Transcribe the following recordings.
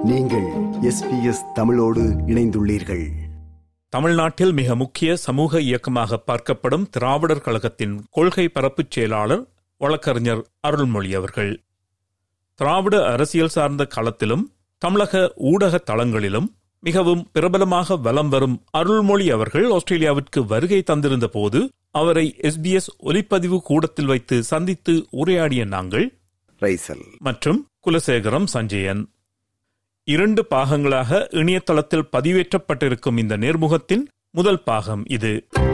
நீங்கள் எஸ்பிஎஸ் தமிழோடு இணைந்துள்ளீர்கள் தமிழ்நாட்டில் மிக முக்கிய சமூக இயக்கமாக பார்க்கப்படும் திராவிடர் கழகத்தின் கொள்கை பரப்புச் செயலாளர் வழக்கறிஞர் அருள்மொழி அவர்கள் திராவிட அரசியல் சார்ந்த களத்திலும் தமிழக ஊடக தளங்களிலும் மிகவும் பிரபலமாக வலம் வரும் அருள்மொழி அவர்கள் ஆஸ்திரேலியாவிற்கு வருகை தந்திருந்த போது அவரை எஸ்பிஎஸ் ஒலிப்பதிவு கூடத்தில் வைத்து சந்தித்து உரையாடிய நாங்கள் ரைசல் மற்றும் குலசேகரம் சஞ்சயன் இரண்டு பாகங்களாக இணையதளத்தில் பதிவேற்றப்பட்டிருக்கும் இந்த நேர்முகத்தின் முதல் பாகம் இது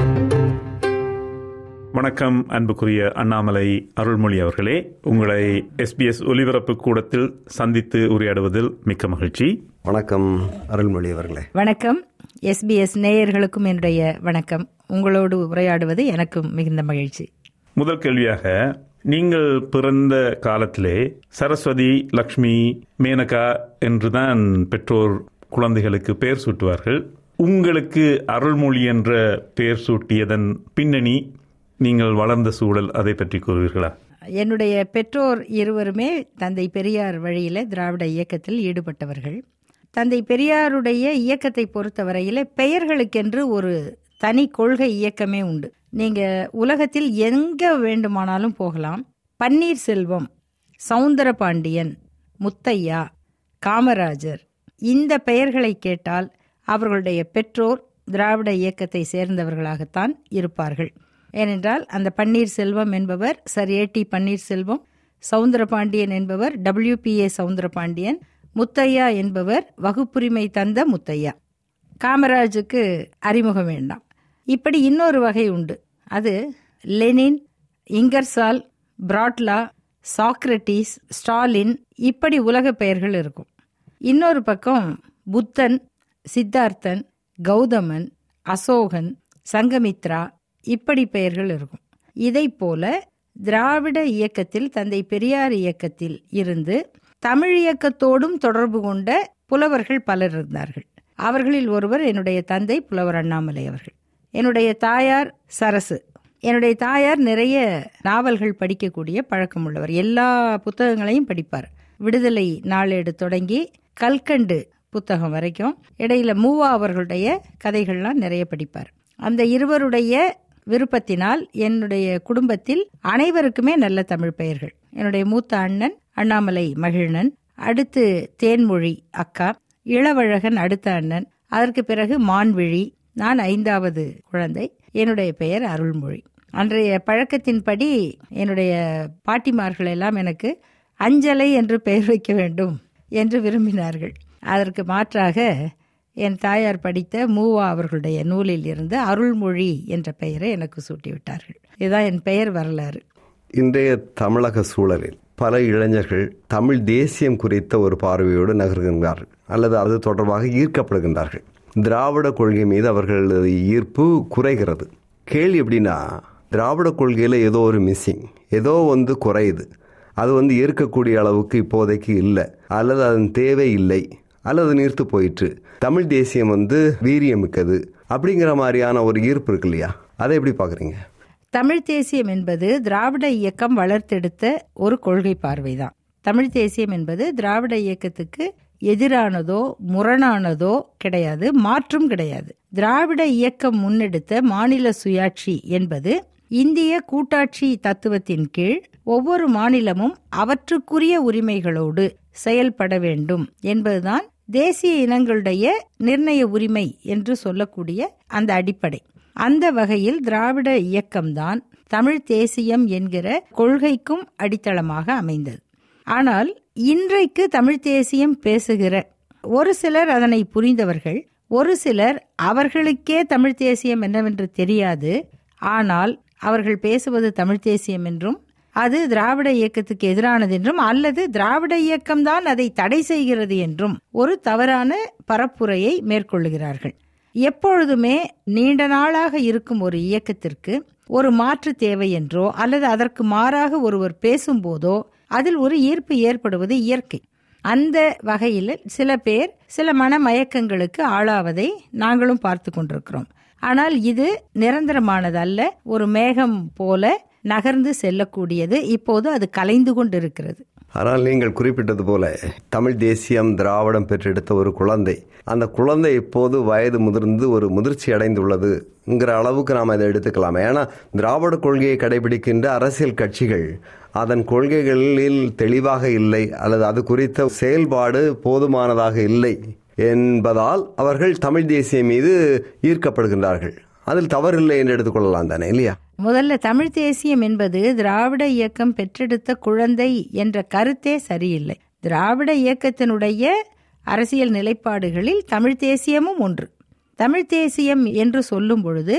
வணக்கம் அன்புக்குரிய அண்ணாமலை அருள்மொழி அவர்களே உங்களை எஸ்பிஎஸ் ஒலிபரப்பு கூடத்தில் சந்தித்து உரையாடுவதில் மிக்க மகிழ்ச்சி வணக்கம் அருள்மொழி அவர்களே வணக்கம் எஸ்பிஎஸ் நேயர்களுக்கும் என்னுடைய வணக்கம் உங்களோடு உரையாடுவது எனக்கும் மிகுந்த மகிழ்ச்சி முதல் கேள்வியாக நீங்கள் பிறந்த காலத்திலே சரஸ்வதி லக்ஷ்மி மேனகா என்றுதான் பெற்றோர் குழந்தைகளுக்கு பெயர் சூட்டுவார்கள் உங்களுக்கு அருள்மொழி என்ற பெயர் சூட்டியதன் பின்னணி நீங்கள் வளர்ந்த சூழல் அதை பற்றி கூறுவீர்களா என்னுடைய பெற்றோர் இருவருமே தந்தை பெரியார் வழியில திராவிட இயக்கத்தில் ஈடுபட்டவர்கள் தந்தை பெரியாருடைய இயக்கத்தை பொறுத்தவரையில பெயர்களுக்கென்று ஒரு தனி கொள்கை இயக்கமே உண்டு நீங்க உலகத்தில் எங்க வேண்டுமானாலும் போகலாம் பன்னீர்செல்வம் சவுந்தரபாண்டியன் முத்தையா காமராஜர் இந்த பெயர்களை கேட்டால் அவர்களுடைய பெற்றோர் திராவிட இயக்கத்தை சேர்ந்தவர்களாகத்தான் இருப்பார்கள் ஏனென்றால் அந்த பன்னீர்செல்வம் என்பவர் sir A T Panneerselvam Soundarapandian என்பவர் டபிள்யூபிஏ சவுந்தரபாண்டியன் முத்தையா என்பவர் வகுப்புரிமை தந்த முத்தையா காமராஜுக்கு அறிமுகம் வேண்டாம் இப்படி இன்னொரு வகை உண்டு அது Lenin Ingersoll Bradlaugh Socrates Stalin இப்படி உலக பெயர்கள் இருக்கும் இன்னொரு பக்கம் புத்தன் சித்தார்த்தன் கௌதமன் அசோகன் சங்கமித்ரா இப்படி பெயர்கள் இருக்கும் இதை போல திராவிட இயக்கத்தில் தந்தை பெரியார் இயக்கத்தில் இருந்து தமிழ் இயக்கத்தோடும் தொடர்பு கொண்ட புலவர்கள் பலர் இருந்தார்கள் அவர்களில் ஒருவர் என்னுடைய தந்தை புலவர் அண்ணாமலை அவர்கள் என்னுடைய தாயார் சரசு என்னுடைய தாயார் நிறைய நாவல்கள் படிக்கக்கூடிய பழக்கம் உள்ளவர் எல்லா புத்தகங்களையும் படிப்பார் விடுதலை நாளேடு தொடங்கி கல்கண்டு புத்தகம் வரைக்கும் இடையில மூவா அவர்களுடைய கதைகள்லாம் நிறைய படிப்பார் அந்த இருவருடைய விருப்பத்தினால் என்னுடைய குடும்பத்தில் அனைவருக்குமே நல்ல தமிழ் பெயர்கள் என்னுடைய மூத்த அண்ணன் அண்ணாமலை மகிழ்நன் அடுத்து தேன்மொழி அக்கா இளவழகன் அடுத்த அண்ணன் அதற்கு பிறகு மான்விழி நான் ஐந்தாவது குழந்தை என்னுடைய பெயர் அருள்மொழி அன்றைய பழக்கத்தின்படி என்னுடைய பாட்டிமார்கள் எல்லாம் எனக்கு அஞ்சலை என்று பெயர் வைக்க வேண்டும் என்று விரும்பினார்கள் அதற்கு மாற்றாக என் தாயார் படித்த மூவா அவர்களுடைய நூலில் இருந்து அருள்மொழி என்ற பெயரை எனக்கு சூட்டிவிட்டார்கள் இதுதான் என் பெயர் வரலாறு இன்றைய தமிழக சூழலில் பல இளைஞர்கள் தமிழ் தேசியம் குறித்த ஒரு பார்வையோடு நகர்கின்றார்கள் அல்லது அது தொடர்பாக ஈர்க்கப்படுகின்றார்கள் திராவிட கொள்கை மீது அவர்களது ஈர்ப்பு குறைகிறது கேள்வி எப்படின்னா திராவிட கொள்கையில் ஏதோ ஒரு மிஸ்ஸிங் ஏதோ வந்து குறையுது அது வந்து ஏற்கக்கூடிய அளவுக்கு இப்போதைக்கு இல்லை அல்லது அதன் தேவை இல்லை அல்லது நீர்த்து போயிற்று தமிழ் தேசியம் வந்து வீரியமிக்கது அப்படிங்கிற மாதிரியான ஒரு ஈர்ப்பு இருக்கு இல்லையா அதை எப்படி பார்க்குறீங்க தமிழ் தேசியம் என்பது திராவிட இயக்கம் வளர்த்தெடுத்த ஒரு கொள்கை பார்வைதான் தமிழ் தேசியம் என்பது திராவிட இயக்கத்துக்கு எதிரானதோ முரணானதோ கிடையாது மாற்றும் கிடையாது திராவிட இயக்கம் முன்னெடுத்த மாநில சுயாட்சி என்பது இந்திய கூட்டாட்சி தத்துவத்தின் கீழ் ஒவ்வொரு மாநிலமும் அவற்றுக்குரிய உரிமைகளோடு செயல்பட வேண்டும் என்பதுதான் தேசிய இனங்களுடைய நிர்ணய உரிமை என்று சொல்லக்கூடிய அந்த அடிப்படை அந்த வகையில் திராவிட இயக்கம்தான் தமிழ் தேசியம் என்கிற கொள்கைக்கும் அடித்தளமாக அமைந்தது ஆனால் இன்றைக்கு தமிழ் தேசியம் பேசுகிற ஒரு சிலர் அதனை புரிந்தவர்கள் ஒரு சிலர் அவர்களுக்கே தமிழ் தேசியம் என்னவென்று தெரியாது ஆனால் அவர்கள் பேசுவது தமிழ் தேசியம் என்றும் அது திராவிட இயக்கத்துக்கு எதிரானது என்றும் அல்லது திராவிட இயக்கம்தான் அதை தடை செய்கிறது என்றும் ஒரு தவறான பரப்புரையை மேற்கொள்ளுகிறார்கள் எப்பொழுதுமே நீண்ட நாளாக இருக்கும் ஒரு இயக்கத்திற்கு ஒரு மாற்று தேவை என்றோ அல்லது அதற்கு மாறாக ஒருவர் பேசும்போதோ அதில் ஒரு ஈர்ப்பு ஏற்படுவது இயற்கை அந்த வகையில் சில பேர் சில மனமயக்கங்களுக்கு ஆளாவதை நாங்களும் பார்த்து கொண்டிருக்கிறோம் ஆனால் இது நிரந்தரமானது அல்ல ஒரு மேகம் போல நகர்ந்து செல்லக்கூடியது இப்போது அது கலைந்து கொண்டிருக்கிறது ஆனால் நீங்கள் குறிப்பிட்டது போல தமிழ் தேசியம் திராவிடம் பெற்றெடுத்த ஒரு குழந்தை அந்த குழந்தை இப்போது வயது முதிர்ந்து ஒரு முதிர்ச்சி அடைந்துள்ளதுங்கிற அளவுக்கு நாம் அதை எடுத்துக்கலாம் ஏன்னா திராவிட கொள்கையை கடைபிடிக்கின்ற அரசியல் கட்சிகள் அதன் கொள்கைகளில் தெளிவாக இல்லை அல்லது அது குறித்த செயல்பாடு போதுமானதாக இல்லை என்பதால் அவர்கள் தமிழ் தேசியம் மீது ஈர்க்கப்படுகின்றார்கள் அதில் தவறில்லை என்று எடுத்துக்கொள்ளலாம் தானே இல்லையா முதல்ல தமிழ் தேசியம் என்பது திராவிட இயக்கம் பெற்றெடுத்த குழந்தை என்ற கருத்தே சரியில்லை திராவிட இயக்கத்தினுடைய அரசியல் நிலைப்பாடுகளில் தமிழ் தேசியமும் ஒன்று தமிழ் தேசியம் என்று சொல்லும் பொழுது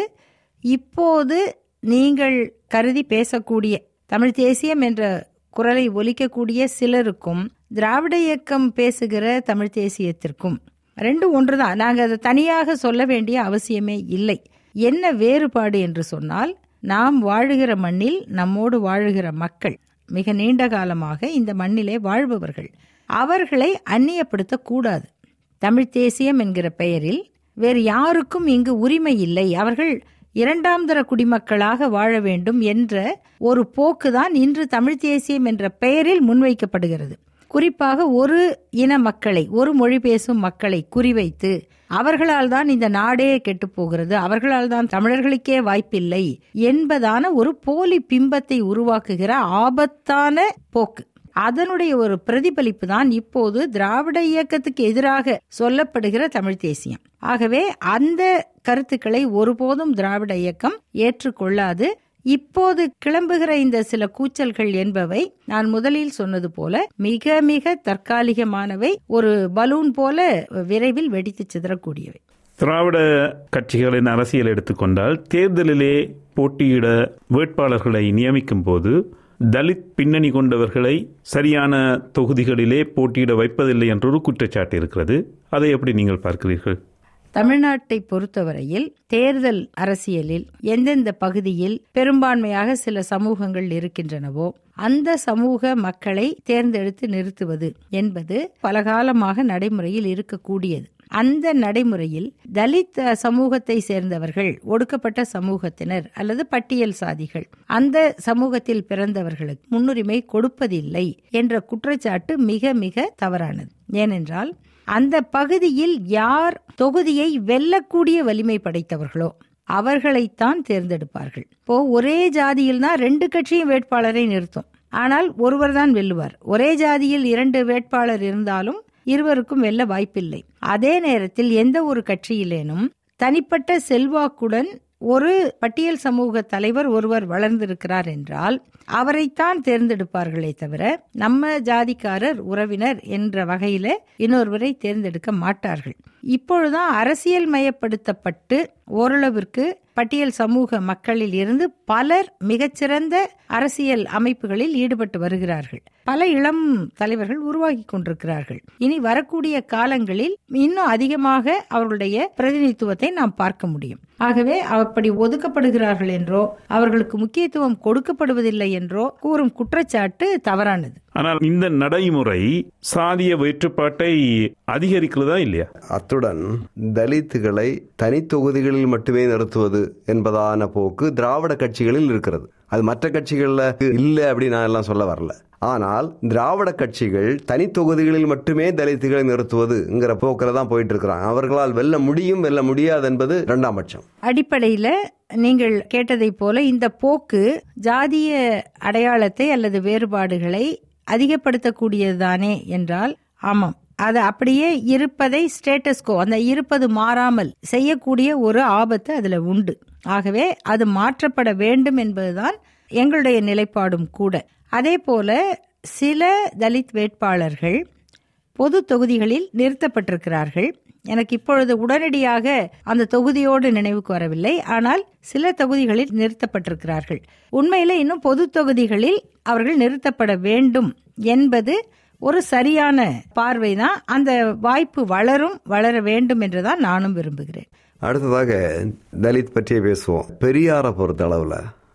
இப்போது நீங்கள் கருதி பேசக்கூடிய தமிழ் தேசியம் என்ற குரலை ஒலிக்கக்கூடிய சிலருக்கும் திராவிட இயக்கம் பேசுகிற தமிழ் தேசியத்திற்கும் ரெண்டும் ஒன்றுதான் நாங்கள் அதை தனியாக சொல்ல வேண்டிய அவசியமே இல்லை என்ன வேறுபாடு என்று சொன்னால் நாம் வாழுகிற மண்ணில் நம்மோடு வாழுகிற மக்கள் மிக நீண்ட காலமாக இந்த மண்ணிலே வாழ்பவர்கள் அவர்களை அந்நியப்படுத்தக்கூடாது தமிழ் தேசியம் என்கிற பெயரில் வேறு யாருக்கும் இங்கு உரிமை இல்லை அவர்கள் இரண்டாம் தர குடிமக்களாக வாழ வேண்டும் என்ற ஒரு போக்குதான் இன்று தமிழ் தேசியம் என்ற பெயரில் முன்வைக்கப்படுகிறது குறிப்பாக ஒரு இன மக்களை ஒரு மொழி பேசும் மக்களை குறிவைத்து அவர்களால் தான் இந்த நாடே கெட்டு போகிறது அவர்களால் தான் தமிழர்களுக்கே வாய்ப்பில்லை என்பதான ஒரு போலி பிம்பத்தை உருவாக்குகிற ஆபத்தான போக்கு அதனுடைய ஒரு பிரதிபலிப்பு தான் இப்போது திராவிட இயக்கத்துக்கு எதிராக சொல்லப்படுகிற தமிழ் தேசியம் ஆகவே அந்த கருத்துக்களை ஒருபோதும் திராவிட இயக்கம் ஏற்றுக்கொள்ளாது இப்போது கிளம்புகிற இந்த சில கூச்சல்கள் என்பவை நான் முதலில் சொன்னது போல மிக மிக தற்காலிகமானவை ஒரு பலூன் போல விரைவில் வெடித்து சிதறக்கூடியவை திராவிட கட்சிகளின் அரசியல் எடுத்துக்கொண்டால் தேர்தலிலே போட்டியிட வேட்பாளர்களை நியமிக்கும் போது தலித் பின்னணி கொண்டவர்களை சரியான தொகுதிகளிலே போட்டியிட வைப்பதில்லை என்றொரு குற்றச்சாட்டு இருக்கிறது அதை எப்படி நீங்கள் பார்க்கிறீர்கள் தமிழ்நாட்டை பொறுத்தவரையில் தேர்தல் அரசியலில் எந்தெந்த பகுதியில் பெரும்பான்மையாக சில சமூகங்கள் இருக்கின்றனவோ அந்த சமூக மக்களை தேர்ந்தெடுத்து நிறுத்துவது என்பது பலகாலமாக நடைமுறையில் இருக்கக்கூடியது அந்த நடைமுறையில் தலித் சமூகத்தை சேர்ந்தவர்கள் ஒடுக்கப்பட்ட சமூகத்தினர் அல்லது பட்டியல் சாதிகள் அந்த சமூகத்தில் பிறந்தவர்களுக்கு முன்னுரிமை கொடுப்பதில்லை என்ற குற்றச்சாட்டு மிக மிக தவறானது ஏனென்றால் அந்த பகுதியில் யார் தொகுதியை வெல்லக்கூடிய வலிமை படைத்தவர்களோ அவர்களைத்தான் தேர்ந்தெடுப்பார்கள் இப்போ ஒரே ஜாதியில் தான் ரெண்டு கட்சியும் வேட்பாளரை நிறுத்தும் ஆனால் ஒருவர் தான் வெல்லுவார் ஒரே ஜாதியில் இரண்டு வேட்பாளர் இருந்தாலும் இருவருக்கும் வெல்ல வாய்ப்பில்லை அதே நேரத்தில் எந்த ஒரு கட்சியிலேனும் தனிப்பட்ட செல்வாக்குடன் ஒரு பட்டியல் சமூக தலைவர் ஒருவர் வளர்ந்திருக்கிறார் என்றால் அவரைத்தான் தேர்ந்தெடுப்பார்களே தவிர நம்ம ஜாதிக்காரர் உறவினர் என்ற வகையில இன்னொருவரை தேர்ந்தெடுக்க மாட்டார்கள் இப்பொழுதுதான் அரசியல் மயப்படுத்தப்பட்டு ஓரளவிற்கு பட்டியல் சமூக மக்களில் இருந்து பலர் மிகச்சிறந்த அரசியல் அமைப்புகளில் ஈடுபட்டு வருகிறார்கள் பல இளம் தலைவர்கள் உருவாகி கொண்டிருக்கிறார்கள் இனி வரக்கூடிய காலங்களில் இன்னும் அதிகமாக அவர்களுடைய பிரதிநிதித்துவத்தை நாம் பார்க்க முடியும் ஆகவே அப்படி ஒதுக்கப்படுகிறார்கள் என்றோ அவர்களுக்கு முக்கியத்துவம் கொடுக்கப்படுவதில்லை என்றோ கூறும் குற்றச்சாட்டு தவறானது ஆனால் இந்த நடைமுறை சாதிய வேற்றுப்பாட்டை அதிகரிக்கிறதா இல்லையா அத்துடன் தலித்துகளை தனி தொகுதிகளில் மட்டுமே நிறுத்துவது என்பதான போக்கு திராவிட கட்சிகளில் இருக்கிறது அது மற்ற கட்சிகளில் இல்லை அப்படின்னு நான் எல்லாம் சொல்ல வரல ஆனால் திராவிட கட்சிகள் தனி தொகுதிகளில் மட்டுமே தலித்துகளை நிறுத்துவதுங்கிற போக்கில் தான் போயிட்டு இருக்கிறாங்க அவர்களால் வெல்ல முடியும் வெல்ல முடியாது என்பது இரண்டாம் பட்சம் அடிப்படையில் நீங்கள் கேட்டதைப் போல இந்த போக்கு ஜாதிய அடையாளத்தை அல்லது வேறுபாடுகளை அதிகப்படுத்தக்கூடியதுதானே என்றால் ஆமாம் அது அப்படியே இருப்பதை ஸ்டேட்டஸ்கோ அந்த இருப்பது மாறாமல் செய்யக்கூடிய ஒரு ஆபத்து அதுல உண்டு ஆகவே அது மாற்றப்பட வேண்டும் என்பதுதான் எங்களுடைய நிலைப்பாடும் கூட அதே போல சில தலித் வேட்பாளர்கள் பொது தொகுதிகளில் நிறுத்தப்பட்டிருக்கிறார்கள் எனக்கு இப்பொழுது உடனடியாக அந்த தொகுதியோடு நினைவுக்கு வரவில்லை ஆனால் சில தொகுதிகளில் நிறுத்தப்பட்டிருக்கிறார்கள் உண்மையில இன்னும் பொது தொகுதிகளில் அவர்கள் நிறுத்தப்பட வேண்டும் என்பது ஒரு சரியான பார்வைதான் அந்த வாய்ப்பு வளரும் வளர வேண்டும் என்றுதான் நானும் விரும்புகிறேன் அடுத்ததாக தலித் பற்றியே பேசுவோம் பெரியாரை பொறுத்த அளவில்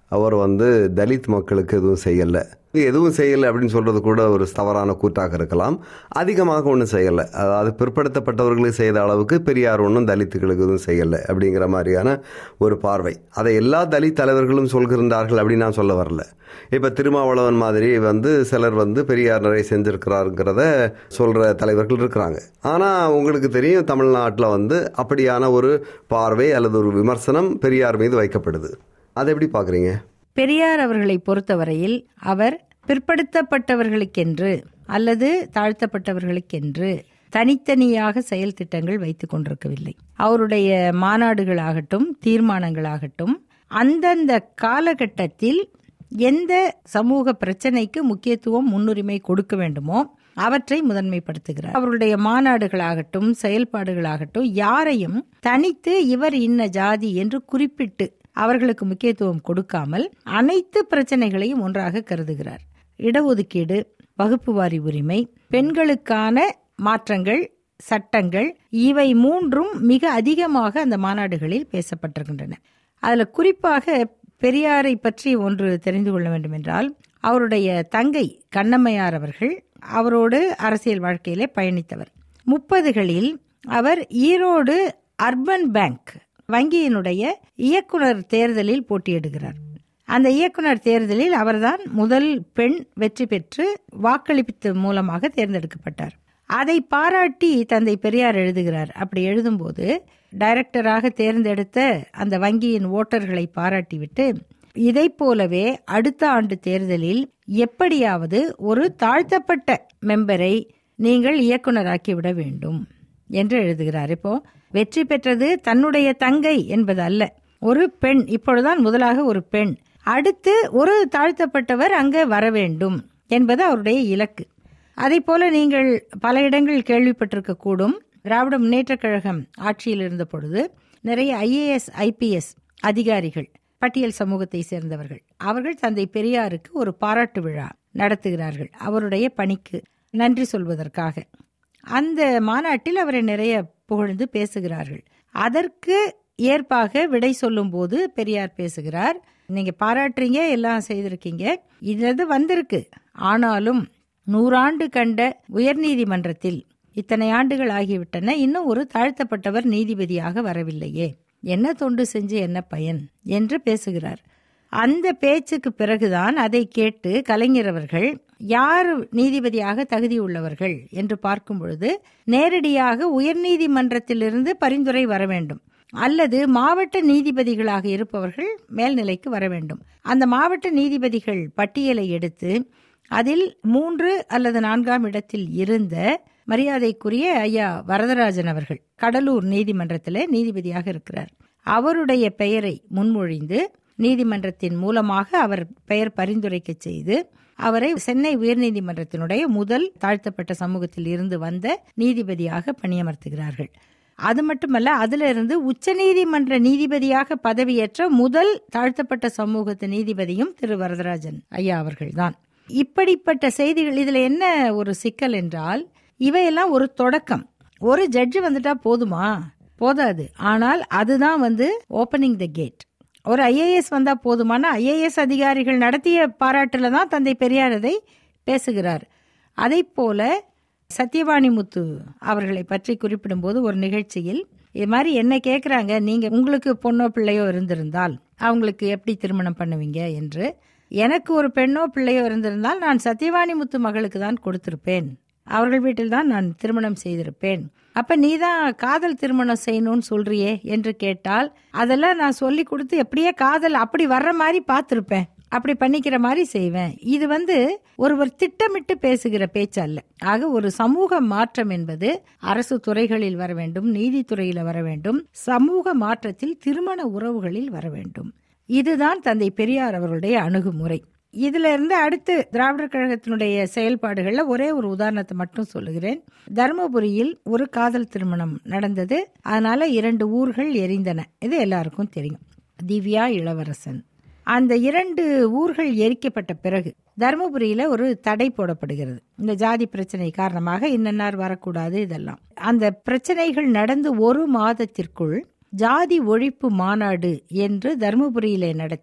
அவர் வந்து தலித் மக்களுக்கு எதுவும் செய்யலை எதுவும் செய்யலை அப்படின்னு சொல்றது கூட ஒரு தவறான கூட்டாக இருக்கலாம் அதிகமாக ஒன்றும் செய்யலை அதாவது பிற்படுத்தப்பட்டவர்களுக்கு செய்த அளவுக்கு பெரியார் ஒன்றும் தலித்துகளுக்கு எதுவும் செய்யலை அப்படிங்கிற மாதிரியான ஒரு பார்வை அதை எல்லா தலித் தலைவர்களும் சொல்கின்றார்கள் அப்படின்னு நான் சொல்ல வரல இப்போ திருமாவளவன் மாதிரி வந்து சிலர் வந்து பெரியார் நிறைய செஞ்சிருக்கிறாருங்கிறத சொல்கிற தலைவர்கள் இருக்கிறாங்க ஆனால் உங்களுக்கு தெரியும் தமிழ்நாட்டில் வந்து அப்படியான ஒரு பார்வை அல்லது ஒரு விமர்சனம் பெரியார் மீது வைக்கப்படுது அதை எப்படி பார்க்குறீங்க பெரியார் அவர்களை பொறுத்தவரையில் அவர் பிற்படுத்தப்பட்டவர்களுக்கென்று அல்லது தாழ்த்தப்பட்டவர்களுக்கென்று தனித்தனியாக செயல் திட்டங்கள் வைத்துக் கொண்டிருக்கவில்லை அவருடைய மாநாடுகளாகட்டும் தீர்மானங்களாகட்டும் அந்தந்த காலகட்டத்தில் எந்த சமூக பிரச்சனைக்கு முக்கியத்துவம் முன்னுரிமை கொடுக்க வேண்டுமோ அவற்றை முதன்மைப்படுத்துகிறார் அவருடைய மாநாடுகளாகட்டும் செயல்பாடுகளாகட்டும் யாரையும் தனித்து இவர் இன்ன ஜாதி என்று குறிப்பிட்டு அவர்களுக்கு முக்கியத்துவம் கொடுக்காமல் அனைத்து பிரச்சனைகளையும் ஒன்றாக கருதுகிறார் இடஒதுக்கீடு வகுப்பு வாரி உரிமை பெண்களுக்கான மாற்றங்கள் சட்டங்கள் இவை மூன்றும் மிக அதிகமாக அந்த மாநாடுகளில் பேசப்பட்டிருக்கின்றன அதில் குறிப்பாக பெரியாரை பற்றி ஒன்று தெரிந்து கொள்ள வேண்டும் என்றால் அவருடைய தங்கை கண்ணம்மையார் அவர்கள் அவரோடு அரசியல் வாழ்க்கையிலே பயணித்தவர் முப்பதுகளில் அவர் ஈரோடு அர்பன் பேங்க் வங்கியினுடைய இயக்குனர் தேர்தலில் போட்டியிடுகிறார் அந்த இயக்குனர் தேர்தலில் அவர்தான் முதல் பெண் வெற்றி பெற்று வாக்களிப்பு மூலமாக தேர்ந்தெடுக்கப்பட்டார் அதை பாராட்டி தந்தை பெரியார் எழுதுகிறார் அப்படி எழுதும்போது டைரக்டராக தேர்ந்தெடுத்த அந்த வங்கியின் ஓட்டர்களை பாராட்டிவிட்டு இதை போலவே அடுத்த ஆண்டு தேர்தலில் எப்படியாவது ஒரு தாழ்த்தப்பட்ட மெம்பரை நீங்கள் இயக்குனராக்கி விட வேண்டும் என்று எழுதுகிறார் இப்போ வெற்றி பெற்றது தன்னுடைய தங்கை என்பது அல்ல ஒரு பெண் இப்பொழுதுதான் முதலாக ஒரு பெண் அடுத்து ஒரு தாழ்த்தப்பட்டவர் அங்கே வர வேண்டும் என்பது அவருடைய இலக்கு அதை போல நீங்கள் பல இடங்கள் கேள்விப்பட்டிருக்க கூடும் திராவிட முன்னேற்றக் கழகம் ஆட்சியில் இருந்த பொழுது நிறைய ஐஏஎஸ் ஐபிஎஸ் அதிகாரிகள் பட்டியல் சமூகத்தை சேர்ந்தவர்கள் அவர்கள் தந்தை பெரியாருக்கு ஒரு பாராட்டு விழா நடத்துகிறார்கள் அவருடைய பணிக்கு நன்றி சொல்வதற்காக அந்த மாநாட்டில் அவரை நிறைய புகழ்ந்து பேசுகிறார்கள் அதற்கு ஏற்பாக விடை சொல்லும் போது பெரியார் பேசுகிறார் நீங்க பாராட்டுறீங்க எல்லாம் செய்திருக்கீங்க இது வந்திருக்கு ஆனாலும் நூறாண்டு கண்ட உயர்நீதிமன்றத்தில் இத்தனை ஆண்டுகள் ஆகிவிட்டன இன்னும் ஒரு தாழ்த்தப்பட்டவர் நீதிபதியாக வரவில்லையே என்ன தொண்டு செஞ்சு என்ன பயன் என்று பேசுகிறார் அந்த பேச்சுக்கு பிறகுதான் அதை கேட்டு கலைஞர் அவர்கள் யார் நீதிபதியாக தகுதி உள்ளவர்கள் என்று பார்க்கும் பொழுது நேரடியாக உயர்நீதிமன்றத்திலிருந்து பரிந்துரை வர வேண்டும் அல்லது மாவட்ட நீதிபதிகளாக இருப்பவர்கள் மேல்நிலைக்கு வர வேண்டும் அந்த மாவட்ட நீதிபதிகள் பட்டியலை எடுத்து அதில் மூன்று அல்லது நான்காம் இடத்தில் இருந்த மரியாதைக்குரிய ஐயா வரதராஜன் அவர்கள் கடலூர் நீதிமன்றத்தில் நீதிபதியாக இருக்கிறார் அவருடைய பெயரை முன்மொழிந்து நீதிமன்றத்தின் மூலமாக அவர் பெயர் பரிந்துரைக்க செய்து அவரை சென்னை உயர்நீதிமன்றத்தினுடைய முதல் தாழ்த்தப்பட்ட சமூகத்தில் இருந்து வந்த நீதிபதியாக பணியமர்த்துகிறார்கள் அது மட்டுமல்ல அதுல இருந்து உச்சநீதிமன்ற நீதிபதியாக பதவியேற்ற முதல் தாழ்த்தப்பட்ட சமூகத்து நீதிபதியும் திரு வரதராஜன் ஐயா அவர்கள்தான் இப்படிப்பட்ட செய்திகள் இதுல என்ன ஒரு சிக்கல் என்றால் இவையெல்லாம் ஒரு தொடக்கம் ஒரு ஜட்ஜு வந்துட்டா போதுமா போதாது ஆனால் அதுதான் வந்து ஓபனிங் த கேட் ஒரு ஐஏஎஸ் வந்தா போதுமான ஐஏஎஸ் அதிகாரிகள் நடத்திய பாராட்டுல தான் தந்தை பெரியார் அதை பேசுகிறார் அதை போல சத்யவாணி முத்து அவர்களை பற்றி குறிப்பிடும்போது ஒரு நிகழ்ச்சியில் இது மாதிரி என்ன கேட்குறாங்க நீங்க உங்களுக்கு பொண்ணோ பிள்ளையோ இருந்திருந்தால் அவங்களுக்கு எப்படி திருமணம் பண்ணுவீங்க என்று எனக்கு ஒரு பெண்ணோ பிள்ளையோ இருந்திருந்தால் நான் சத்யவாணி முத்து மகளுக்கு தான் கொடுத்திருப்பேன் அவர்கள் வீட்டில் தான் நான் திருமணம் செய்திருப்பேன் அப்ப நீ தான் காதல் திருமணம் செய்யணும்னு சொல்றியே என்று கேட்டால் அதெல்லாம் நான் சொல்லி கொடுத்து எப்படியே காதல் அப்படி வர்ற மாதிரி பார்த்துருப்பேன் அப்படி பண்ணிக்கிற மாதிரி செய்வேன் இது வந்து ஒருவர் திட்டமிட்டு பேசுகிற பேச்சு அல்ல ஆக ஒரு சமூக மாற்றம் என்பது அரசு துறைகளில் வர வேண்டும் நீதித்துறையில வர வேண்டும் சமூக மாற்றத்தில் திருமண உறவுகளில் வர வேண்டும் இதுதான் தந்தை பெரியார் அவர்களுடைய அணுகுமுறை இதுல இருந்து அடுத்து திராவிடர் கழகத்தினுடைய செயல்பாடுகள்ல ஒரே ஒரு உதாரணத்தை மட்டும் சொல்லுகிறேன் தருமபுரியில் ஒரு காதல் திருமணம் நடந்தது அதனால இரண்டு ஊர்கள் எரிந்தன இது எல்லாருக்கும் தெரியும் திவ்யா இளவரசன் அந்த இரண்டு ஊர்கள் எரிக்கப்பட்ட பிறகு தருமபுரியில ஒரு தடை போடப்படுகிறது இந்த ஜாதி பிரச்சனை காரணமாக இன்னன்னார் வரக்கூடாது இதெல்லாம் அந்த பிரச்சனைகள் நடந்து ஒரு மாதத்திற்குள் ஜாதி ஒழிப்பு மாநாடு என்று தருமபுரியிலே நடத்தி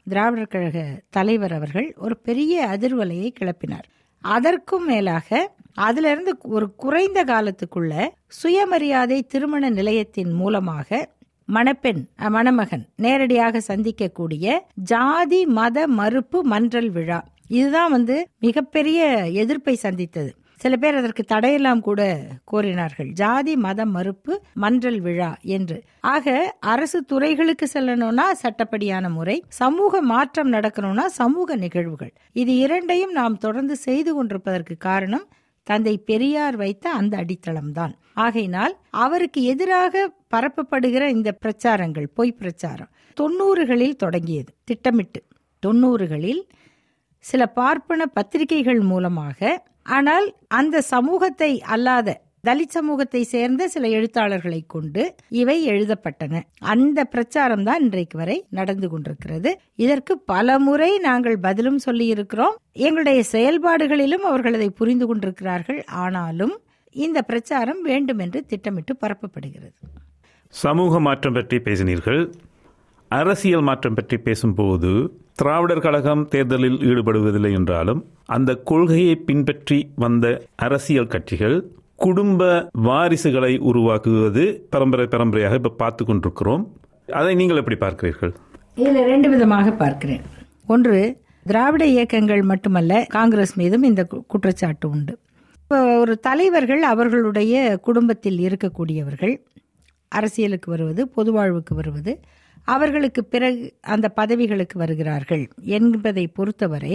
திராவிடர் கழக தலைவர் அவர்கள் ஒரு பெரிய அதிர்வலையை கிளப்பினார் அதற்கும் மேலாக அதிலிருந்து ஒரு குறைந்த காலத்துக்குள்ள சுயமரியாதை திருமண நிலையத்தின் மூலமாக மணப்பெண் அஹ், மணமகன் நேரடியாக சந்திக்கக்கூடிய ஜாதி மத மறுப்பு மன்றல் விழா இதுதான் வந்து மிகப்பெரிய எதிர்ப்பை சந்தித்தது சில பேர் அதற்கு தடையெல்லாம் கூட கோரினார்கள் ஜாதி மத மறுப்பு மன்றல் விழா என்று ஆக அரசு துறைகளுக்கு செல்லணும்னா சட்டப்படியான முறை சமூக மாற்றம் நடக்கணும்னா சமூக நிகழ்வுகள் இது இரண்டையும் நாம் தொடர்ந்து செய்து கொண்டிருப்பதற்கு காரணம் தந்தை பெரியார் வைத்த அந்த அடித்தளம்தான் ஆகையினால் அவருக்கு எதிராக பரப்பப்படுகிற இந்த பிரச்சாரங்கள் பொய் பிரச்சாரம் தொண்ணூறுகளில் தொடங்கியது திட்டமிட்டு தொண்ணூறுகளில் சில பார்ப்பன பத்திரிகைகள் மூலமாக ஆனால் அந்த சமூகத்தை அல்லாத தலித் சமூகத்தை சேர்ந்த சில எழுத்தாளர்களை கொண்டு இவை எழுதப்பட்டன அந்த பிரச்சாரம் தான் இன்றைக்கு வரை நடந்து கொண்டிருக்கிறது இதற்கு பல முறை நாங்கள் பதிலும் சொல்லி இருக்கிறோம் எங்களுடைய செயல்பாடுகளிலும் அவர்கள் அதை புரிந்து கொண்டிருக்கிறார்கள் ஆனாலும் இந்த பிரச்சாரம் வேண்டும் என்று திட்டமிட்டு பரப்பப்படுகிறது சமூக மாற்றம் பற்றி பேசினீர்கள் அரசியல் மாற்றம் பற்றி பேசும்போது திராவிடர் கழகம் தேர்தலில் ஈடுபடுவதில்லை என்றாலும் அந்த கொள்கையை பின்பற்றி வந்த அரசியல் கட்சிகள் குடும்ப வாரிசுகளை உருவாக்குவது பரம்பரை பரம்பரையாக இப்ப பார்த்து கொண்டிருக்கிறோம் அதை நீங்கள் எப்படி பார்க்கிறீர்கள் இதில் ரெண்டு விதமாக பார்க்கிறேன் ஒன்று திராவிட இயக்கங்கள் மட்டுமல்ல காங்கிரஸ் மீதும் இந்த கு- குற்றச்சாட்டு உண்டு இப்போ ஒரு தலைவர்கள் அவர்களுடைய குடும்பத்தில் இருக்கக்கூடியவர்கள் அரசியலுக்கு வருவது பொது வாழ்வுக்கு வருவது அவர்களுக்கு பிறகு அந்த பதவிகளுக்கு வருகிறார்கள் என்பதை பொறுத்தவரை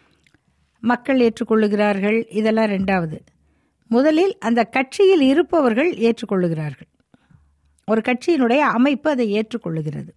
மக்கள் ஏற்றுக்கொள்ளுகிறார்கள் இதெல்லாம் ரெண்டாவது முதலில் அந்த கட்சியில் இருப்பவர்கள் ஏற்றுக்கொள்ளுகிறார்கள் ஒரு கட்சியினுடைய அமைப்பு அதை ஏற்றுக்கொள்ளுகிறது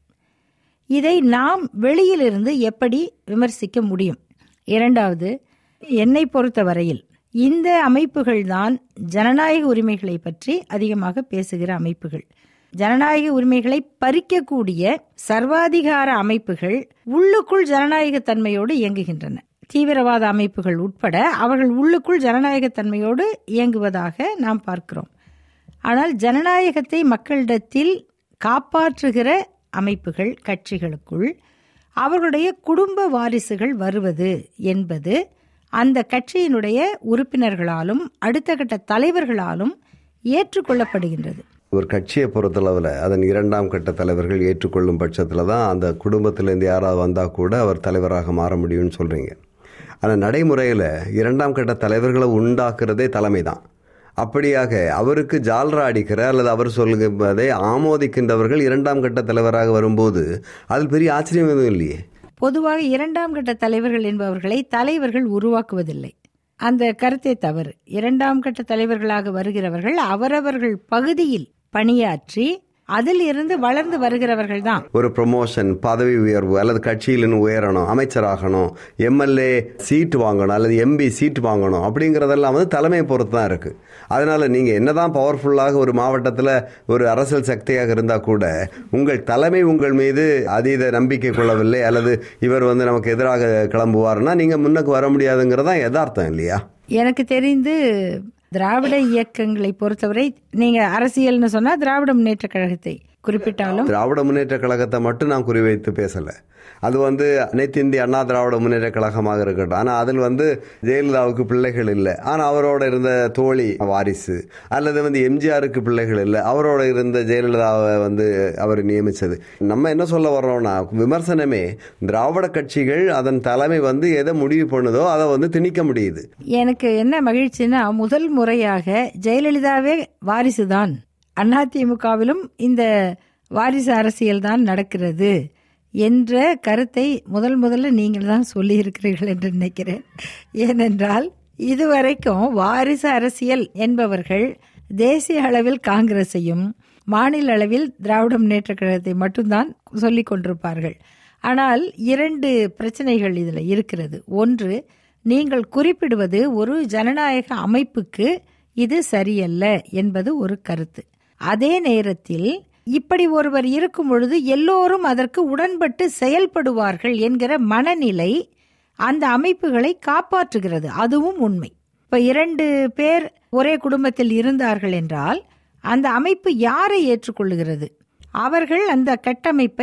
இதை நாம் வெளியிலிருந்து எப்படி விமர்சிக்க முடியும் இரண்டாவது என்னை பொறுத்தவரையில் இந்த அமைப்புகள் தான் ஜனநாயக உரிமைகளை பற்றி அதிகமாக பேசுகிற அமைப்புகள் ஜனநாயக உரிமைகளை பறிக்கக்கூடிய சர்வாதிகார அமைப்புகள் உள்ளுக்குள் ஜனநாயக தன்மையோடு இயங்குகின்றன தீவிரவாத அமைப்புகள் உட்பட அவர்கள் உள்ளுக்குள் ஜனநாயக தன்மையோடு இயங்குவதாக நாம் பார்க்கிறோம் ஆனால் ஜனநாயகத்தை மக்களிடத்தில் காப்பாற்றுகிற அமைப்புகள் கட்சிகளுக்குள் அவர்களுடைய குடும்ப வாரிசுகள் வருவது என்பது அந்த கட்சியினுடைய உறுப்பினர்களாலும் அடுத்த கட்ட தலைவர்களாலும் ஏற்றுக்கொள்ளப்படுகின்றது ஒரு கட்சியை பொறுத்தளவில் அதன் இரண்டாம் கட்ட தலைவர்கள் ஏற்றுக்கொள்ளும் பட்சத்தில் தான் அந்த குடும்பத்திலேருந்து யாராவது வந்தால் கூட அவர் தலைவராக மாற முடியும்னு சொல்கிறீங்க ஆனால் நடைமுறையில் இரண்டாம் கட்ட தலைவர்களை உண்டாக்குறதே தலைமை தான் அப்படியாக அவருக்கு ஜால்ரா அடிக்கிற அல்லது அவர் சொல்லுவதை ஆமோதிக்கின்றவர்கள் இரண்டாம் கட்ட தலைவராக வரும்போது அதில் பெரிய ஆச்சரியம் எதுவும் இல்லையே பொதுவாக இரண்டாம் கட்ட தலைவர்கள் என்பவர்களை தலைவர்கள் உருவாக்குவதில்லை அந்த கருத்தே தவறு இரண்டாம் கட்ட தலைவர்களாக வருகிறவர்கள் அவரவர்கள் பகுதியில் பணியாற்றி அதில் இருந்து வளர்ந்து வருகிறவர்கள் தான் ஒரு ப்ரொமோஷன் பதவி உயர்வு அல்லது கட்சியில் இன்னும் உயரணும் அமைச்சராகணும் எம்எல்ஏ சீட் வாங்கணும் அல்லது எம்பி சீட் வாங்கணும் அப்படிங்கிறதெல்லாம் வந்து தலைமையை பொறுத்து தான் இருக்கு அதனால நீங்க என்னதான் பவர்ஃபுல்லாக ஒரு மாவட்டத்தில் ஒரு அரசியல் சக்தியாக இருந்தால் கூட உங்கள் தலைமை உங்கள் மீது அதீத நம்பிக்கை கொள்ளவில்லை அல்லது இவர் வந்து நமக்கு எதிராக கிளம்புவார்னா நீங்க முன்னுக்கு வர முடியாதுங்கிறதான் யதார்த்தம் இல்லையா எனக்கு தெரிந்து திராவிட இயக்கங்களை பொறுத்தவரை நீங்க அரசியல்னு சொன்னா திராவிட முன்னேற்ற கழகத்தை குறிப்பிட்டாலும் திராவிட முன்னேற்ற கழகத்தை மட்டும் நான் குறிவைத்து பேசல அது வந்து அனைத்து இந்திய அண்ணா திராவிட முன்னேற்ற கழகமாக இருக்கட்டும் ஆனால் அதில் வந்து ஜெயலலிதாவுக்கு பிள்ளைகள் இல்லை ஆனால் அவரோட இருந்த தோழி வாரிசு அல்லது வந்து எம்ஜிஆருக்கு பிள்ளைகள் இல்லை அவரோட இருந்த ஜெயலலிதாவை வந்து அவர் நியமித்தது நம்ம என்ன சொல்ல வர்றோம்னா விமர்சனமே திராவிட கட்சிகள் அதன் தலைமை வந்து எதை முடிவு பண்ணுதோ அதை வந்து திணிக்க முடியுது எனக்கு என்ன மகிழ்ச்சின்னா முதல் முறையாக ஜெயலலிதாவே வாரிசுதான் அதிமுகவிலும் இந்த வாரிசு அரசியல் தான் நடக்கிறது என்ற கருத்தை முதல் முதல்ல நீங்கள் தான் சொல்லியிருக்கிறீர்கள் என்று நினைக்கிறேன் ஏனென்றால் இதுவரைக்கும் வாரிசு அரசியல் என்பவர்கள் தேசிய அளவில் காங்கிரஸையும் மாநில அளவில் திராவிட முன்னேற்ற கழகத்தை மட்டும்தான் சொல்லிக் கொண்டிருப்பார்கள் ஆனால் இரண்டு பிரச்சனைகள் இதில் இருக்கிறது ஒன்று நீங்கள் குறிப்பிடுவது ஒரு ஜனநாயக அமைப்புக்கு இது சரியல்ல என்பது ஒரு கருத்து அதே நேரத்தில் இப்படி ஒருவர் இருக்கும் பொழுது எல்லோரும் அதற்கு உடன்பட்டு செயல்படுவார்கள் என்கிற மனநிலை அந்த அமைப்புகளை காப்பாற்றுகிறது அதுவும் உண்மை இப்ப இரண்டு பேர் ஒரே குடும்பத்தில் இருந்தார்கள் என்றால் அந்த அமைப்பு யாரை ஏற்றுக்கொள்ளுகிறது அவர்கள் அந்த கட்டமைப்பை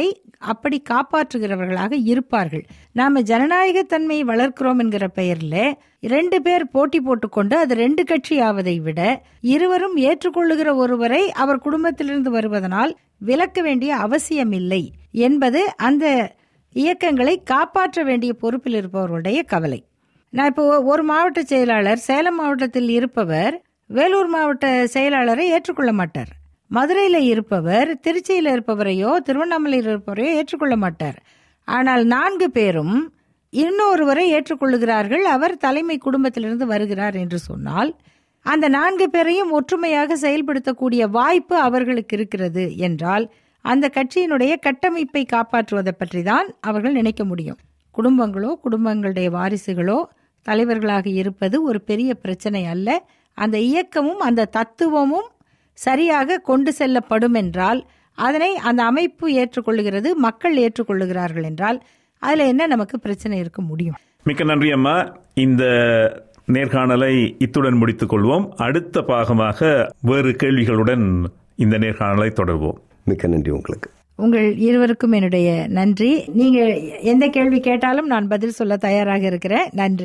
அப்படி காப்பாற்றுகிறவர்களாக இருப்பார்கள் நாம ஜனநாயக தன்மையை வளர்க்கிறோம் என்கிற பெயர்ல ரெண்டு பேர் போட்டி போட்டுக்கொண்டு அது ரெண்டு கட்சி ஆவதை விட இருவரும் ஏற்றுக்கொள்ளுகிற ஒருவரை அவர் குடும்பத்திலிருந்து வருவதனால் விலக்க வேண்டிய அவசியமில்லை என்பது அந்த இயக்கங்களை காப்பாற்ற வேண்டிய பொறுப்பில் இருப்பவர்களுடைய கவலை நான் இப்போ ஒரு மாவட்ட செயலாளர் சேலம் மாவட்டத்தில் இருப்பவர் வேலூர் மாவட்ட செயலாளரை ஏற்றுக்கொள்ள மாட்டார் மதுரையில் இருப்பவர் திருச்சியில் இருப்பவரையோ திருவண்ணாமலையில் இருப்பவரையோ ஏற்றுக்கொள்ள மாட்டார் ஆனால் நான்கு பேரும் இன்னொருவரை ஏற்றுக்கொள்ளுகிறார்கள் அவர் தலைமை குடும்பத்திலிருந்து வருகிறார் என்று சொன்னால் அந்த நான்கு பேரையும் ஒற்றுமையாக செயல்படுத்தக்கூடிய வாய்ப்பு அவர்களுக்கு இருக்கிறது என்றால் அந்த கட்சியினுடைய கட்டமைப்பை காப்பாற்றுவதை பற்றி தான் அவர்கள் நினைக்க முடியும் குடும்பங்களோ குடும்பங்களுடைய வாரிசுகளோ தலைவர்களாக இருப்பது ஒரு பெரிய பிரச்சனை அல்ல அந்த இயக்கமும் அந்த தத்துவமும் சரியாக கொண்டு செல்லப்படும் என்றால் அதனை அந்த அமைப்பு ஏற்றுக்கொள்ளுகிறது மக்கள் ஏற்றுக்கொள்ளுகிறார்கள் என்றால் அதில் என்ன நமக்கு பிரச்சனை இருக்க முடியும் மிக்க நன்றி அம்மா இந்த நேர்காணலை இத்துடன் முடித்துக் கொள்வோம் அடுத்த பாகமாக வேறு கேள்விகளுடன் இந்த நேர்காணலை தொடர்வோம் மிக்க நன்றி உங்களுக்கு உங்கள் இருவருக்கும் என்னுடைய நன்றி நீங்க எந்த கேள்வி கேட்டாலும் நான் பதில் சொல்ல தயாராக இருக்கிறேன் நன்றி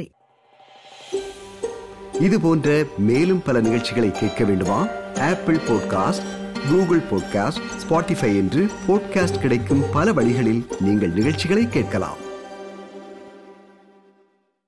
இது போன்ற மேலும் பல நிகழ்ச்சிகளை கேட்க வேண்டுமா Apple podcast Google podcast Spotify என்று பாட்காஸ்ட் கிடைக்கும் பல வழிகளில் நீங்கள் நிகழ்ச்சிகளை கேட்கலாம்